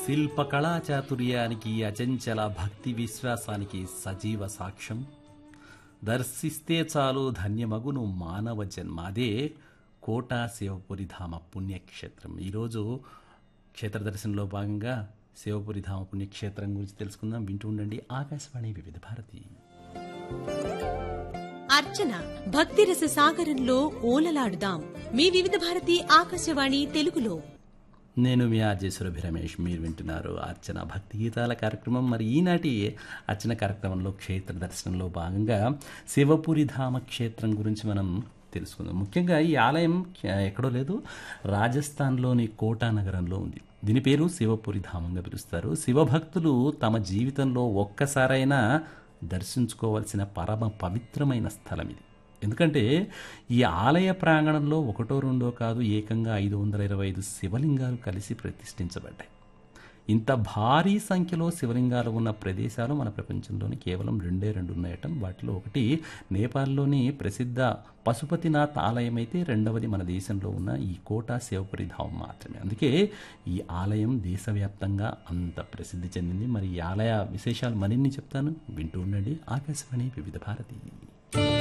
శిల్పకళా చాతుర్యానికి అచంచల భక్తి విశ్వాసానికి సజీవ సాక్ష్యం దర్శిస్తే చాలు ధన్యమగును మానవ జన్మ అదే కోటా శివపురి ధామ పుణ్యక్షేత్రం ఈరోజు క్షేత్ర దర్శనంలో భాగంగా శివపురి ధామ పుణ్యక్షేత్రం గురించి తెలుసుకుందాం వింటూ ఉండండి ఆకాశవాణి వివిధ భారతి అర్చన భక్తిరస సాగరంలో ఓలలాడుదాం మీ వివిధ భారతి ఆకాశవాణి తెలుగులో నేను మీ ఆర్జేశ్వరభి రమేష్ మీరు వింటున్నారు అర్చన భక్తి గీతాల కార్యక్రమం మరి ఈనాటి అర్చన కార్యక్రమంలో క్షేత్ర దర్శనంలో భాగంగా శివపురి ధామ క్షేత్రం గురించి మనం తెలుసుకుందాం ముఖ్యంగా ఈ ఆలయం ఎక్కడో లేదు రాజస్థాన్లోని కోటా నగరంలో ఉంది దీని పేరు శివపురి ధామంగా పిలుస్తారు శివభక్తులు తమ జీవితంలో ఒక్కసారైనా దర్శించుకోవాల్సిన పరమ పవిత్రమైన స్థలం ఇది ఎందుకంటే ఈ ఆలయ ప్రాంగణంలో ఒకటో రెండో కాదు ఏకంగా ఐదు వందల ఇరవై ఐదు శివలింగాలు కలిసి ప్రతిష్ఠించబడ్డాయి ఇంత భారీ సంఖ్యలో శివలింగాలు ఉన్న ప్రదేశాలు మన ప్రపంచంలోని కేవలం రెండే రెండు ఉన్నాయటం వాటిలో ఒకటి నేపాల్లోని ప్రసిద్ధ పశుపతినాథ్ ఆలయం అయితే రెండవది మన దేశంలో ఉన్న ఈ కోటా శివపురి ధామం మాత్రమే అందుకే ఈ ఆలయం దేశవ్యాప్తంగా అంత ప్రసిద్ధి చెందింది మరి ఈ ఆలయ విశేషాలు మరిన్ని చెప్తాను వింటూ ఉండండి ఆకాశవాణి వివిధ భారతి